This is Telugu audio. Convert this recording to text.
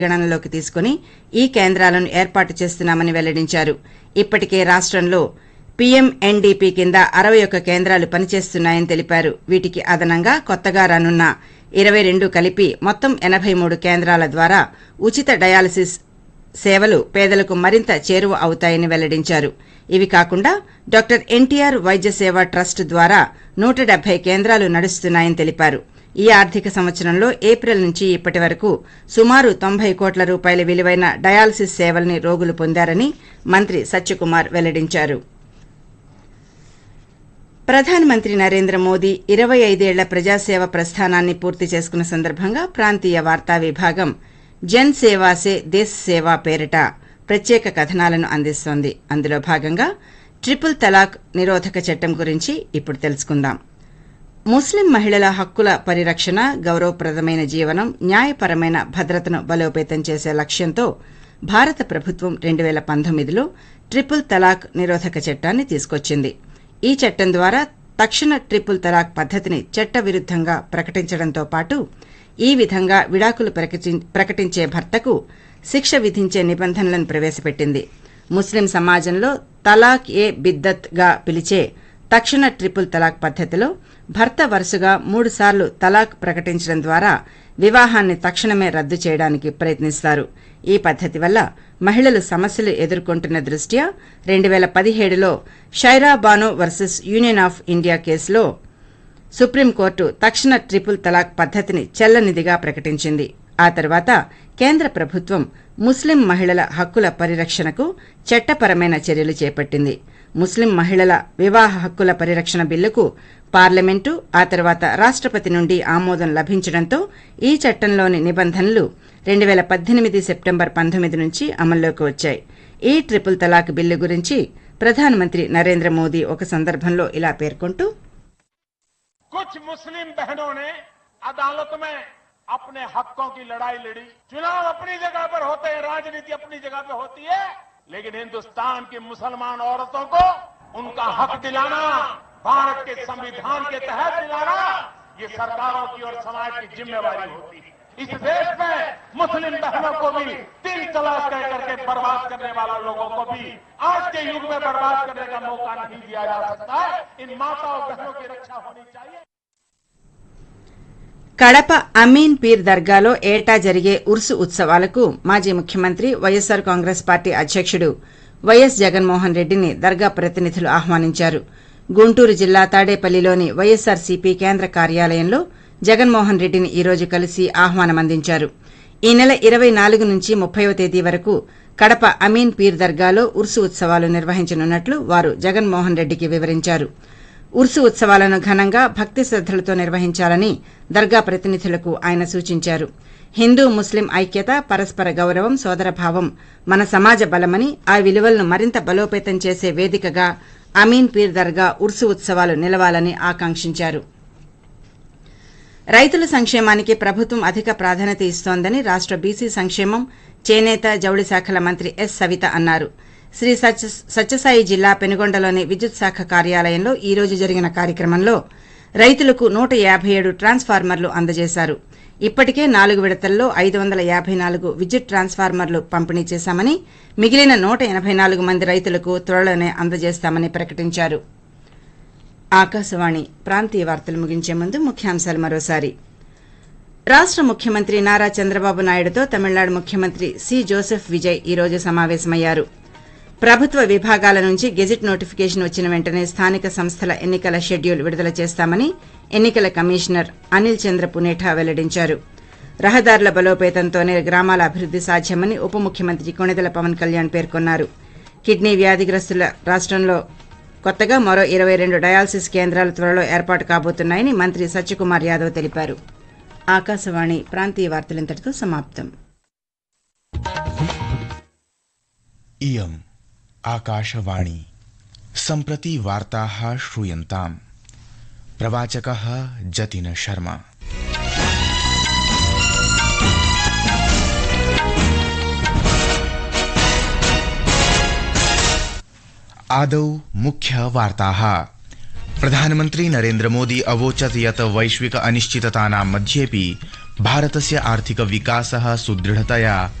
గణనలోకి తీసుకుని ఈ కేంద్రాలను ఏర్పాటు చేస్తున్నామని వెల్లడించారు ఇప్పటికే రాష్టంలో పీఎంఎన్డీపీ కింద అరవై ఒక్క కేంద్రాలు పనిచేస్తున్నాయని తెలిపారు వీటికి అదనంగా కొత్తగా రానున్న ఇరవై రెండు కలిపి మొత్తం ఎనబై మూడు కేంద్రాల ద్వారా ఉచిత డయాలసిస్ సేవలు పేదలకు మరింత చేరువ అవుతాయని వెల్లడించారు ఇవి కాకుండా డాక్టర్ ఎన్టీఆర్ వైద్య సేవ ట్రస్ట్ ద్వారా నూట డెబ్బై కేంద్రాలు నడుస్తున్నాయని తెలిపారు ఈ ఆర్థిక సంవత్సరంలో ఏప్రిల్ నుంచి ఇప్పటి వరకు సుమారు తొంభై కోట్ల రూపాయల విలువైన డయాలసిస్ సేవల్ని రోగులు పొందారని మంత్రి సత్యకుమార్ వెల్లడించారు ప్రధానమంత్రి నరేంద్ర మోదీ ఇరవై ఐదేళ్ల ప్రజాసేవ ప్రస్థానాన్ని పూర్తి చేసుకున్న సందర్భంగా ప్రాంతీయ వార్తా విభాగం జన్ సేవా సే దేశ్ సేవా పేరిట ప్రత్యేక కథనాలను అందిస్తోంది అందులో భాగంగా ట్రిపుల్ తలాక్ నిరోధక చట్టం గురించి ఇప్పుడు తెలుసుకుందాం ముస్లిం మహిళల హక్కుల పరిరక్షణ గౌరవప్రదమైన జీవనం న్యాయపరమైన భద్రతను బలోపేతం చేసే లక్ష్యంతో భారత ప్రభుత్వం రెండు వేల పంతొమ్మిదిలో ట్రిపుల్ తలాక్ నిరోధక చట్టాన్ని తీసుకొచ్చింది ఈ చట్టం ద్వారా తక్షణ ట్రిపుల్ తలాక్ పద్దతిని చట్టవిరుద్దంగా ప్రకటించడంతో పాటు ఈ విధంగా విడాకులు ప్రకటిం- ప్రకటించే భర్తకు శిక్ష విధించే నిబంధనలను ప్రవేశపెట్టింది ముస్లిం సమాజంలో తలాక్ ఏ బిద్దత్ గా పిలిచే తక్షణ ట్రిపుల్ తలాక్ పద్దతిలో భర్త వరుసగా మూడుసార్లు తలాక్ ప్రకటించడం ద్వారా వివాహాన్ని తక్షణమే రద్దు చేయడానికి ప్రయత్నిస్తారు ఈ పద్దతి వల్ల మహిళలు సమస్యలు ఎదుర్కొంటున్న దృష్ట్యా రెండు వేల పదిహేడులో Shayara Bano versus Union of India కేసులో సుప్రీంకోర్టు తక్షణ ట్రిపుల్ తలాక్ పద్దతిని చెల్లనిదిగా ప్రకటించింది ఆ తర్వాత కేంద్ర ప్రభుత్వం ముస్లిం మహిళల హక్కుల పరిరక్షణకు చట్టపరమైన చర్యలు చేపట్టింది ముస్లిం మహిళల వివాహ హక్కుల పరిరక్షణ బిల్లుకు పార్లమెంటు ఆ తర్వాత రాష్టపతి నుండి ఆమోదం లభించడంతో ఈ చట్టంలోని నిబంధనలు రెండు వేల పద్దెనిమిది సెప్టెంబర్ పంతొమ్మిది నుంచి అమల్లోకి వచ్చాయి ఈ ట్రిపుల్ తలాక్ బిల్లు గురించి ప్రధానమంత్రి నరేంద్ర మోదీ ఒక సందర్భంలో ఇలా పేర్కొంటూ कुछ मुस्लिम बहनों ने अदालत में अपने हकों की लड़ाई लड़ी चुनाव अपनी जगह पर होते हैं राजनीति अपनी जगह पर होती है लेकिन हिंदुस्तान की मुसलमान औरतों को उनका हक दिलाना भारत के संविधान के तहत दिलाना ये सरकारों की और समाज की जिम्मेवारी होती है इस देश में मुस्लिम बहनों को भी तीन तलाक कह करके बर्बाद करने वाले लोगों को भी आज के युग में बर्बाद करने का मौका नहीं दिया जा सकता है इन माताओं बहनों की रक्षा होनी चाहिए కడప అమీన్ పీర్ దర్గాలో ఏటా జరిగే ఉర్సు ఉత్సవాలకు మాజీ ముఖ్యమంత్రి వైఎస్సార్ కాంగ్రెస్ పార్టీ అధ్యక్షుడు వైఎస్ జగన్మోహన్ రెడ్డిని దర్గా ప్రతినిధులు ఆహ్వానించారు గుంటూరు జిల్లా తాడేపల్లిలోని వైఎస్సార్సీపీ కేంద్ర కార్యాలయంలో జగన్మోహన్ రెడ్డిని ఈ రోజు కలిసి ఆహ్వానం అందించారు ఈ నెల ఇరవై నాలుగు నుంచి ముప్పైవ తేదీ వరకు కడప అమీన్ పీర్ దర్గాలో ఉర్సు ఉత్సవాలు నిర్వహించనున్నట్లు వారు జగన్మోహన్ రెడ్డికి వివరించారు ఉర్సు ఉత్సవాలను ఘనంగా భక్తి శ్రద్దలతో నిర్వహించాలని దర్గా ప్రతినిధులకు ఆయన సూచించారు హిందూ ముస్లిం ఐక్యత పరస్పర గౌరవం సోదరభావం మన సమాజ బలమని ఆ విలువలను మరింత బలోపేతం చేసే వేదికగా అమీన్ పీర్ దర్గా ఉర్సు ఉత్సవాలు నిలవాలని ఆకాంక్షించారు రైతుల సంక్షేమానికి ప్రభుత్వం అధిక ప్రాధాన్యత ఇస్తోందని రాష్ట బీసీ సంక్షేమం చేనేత జౌళి శాఖల మంత్రి ఎస్ సవిత అన్నారు శ్రీ సత్య సత్యసాయి జిల్లా పెనుగొండలోని విద్యుత్ శాఖ కార్యాలయంలో ఈ రోజు జరిగిన కార్యక్రమంలో రైతులకు నూట యాభై ఏడు ట్రాన్స్ఫార్మర్లు అందజేశారు ఇప్పటికే నాలుగు విడతల్లో ఐదు వందల యాభై నాలుగు విద్యుత్ ట్రాన్స్ఫార్మర్లు పంపిణీ చేశామని మిగిలిన నూట ఎనభై నాలుగు మంది రైతులకు త్వరలోనే అందజేస్తామని ప్రకటించారు ఆకాశవాణి ప్రాంతీయ వార్తలు ముగించే ముందు ముఖ్యాంశాలు మరోసారి రాష్ట ముఖ్యమంత్రి నారా చంద్రబాబు నాయుడుతో తమిళనాడు ముఖ్యమంత్రి సి జోసెఫ్ విజయ్ ఈ రోజు సమావేశమయ్యారు ప్రభుత్వ విభాగాల నుంచి గెజిట్ నోటిఫికేషన్ వచ్చిన వెంటనే స్థానిక సంస్థల ఎన్నికల షెడ్యూల్ విడుదల చేస్తామని ఎన్నికల కమిషనర్ అనిల్ చంద్ర పునేఠా వెల్లడించారు రహదారుల బలోపేతంతోనే గ్రామాల అభివృద్ది సాధ్యమని ఉప ముఖ్యమంత్రి కొణిదెల పవన్ కళ్యాణ్ పేర్కొన్నారు కిడ్నీ వ్యాధిగ్రస్తుల రాష్టంలో కొత్తగా మరో ఇరవై రెండు డయాలసిస్ కేంద్రాలు త్వరలో ఏర్పాటు కాబోతున్నాయని మంత్రి సత్యకుమార్ యాదవ్ తెలిపారు ఆకాశవాణి ప్రాంతీయ వార్తలింతటితో సమాప్తం इयम् आकाशवाणी सम्प्रति वार्ताः श्रूयन्ताम् प्रवाचकः जतिन शर्मा आदौ मुख्यवार्ताः प्रधानमन्त्री नरेन्द्रमोदी अवोचत् यत् वैश्विक अनिश्चिततानां मध्येपि भारतस्य आर्थिक विकासः सुदृढतया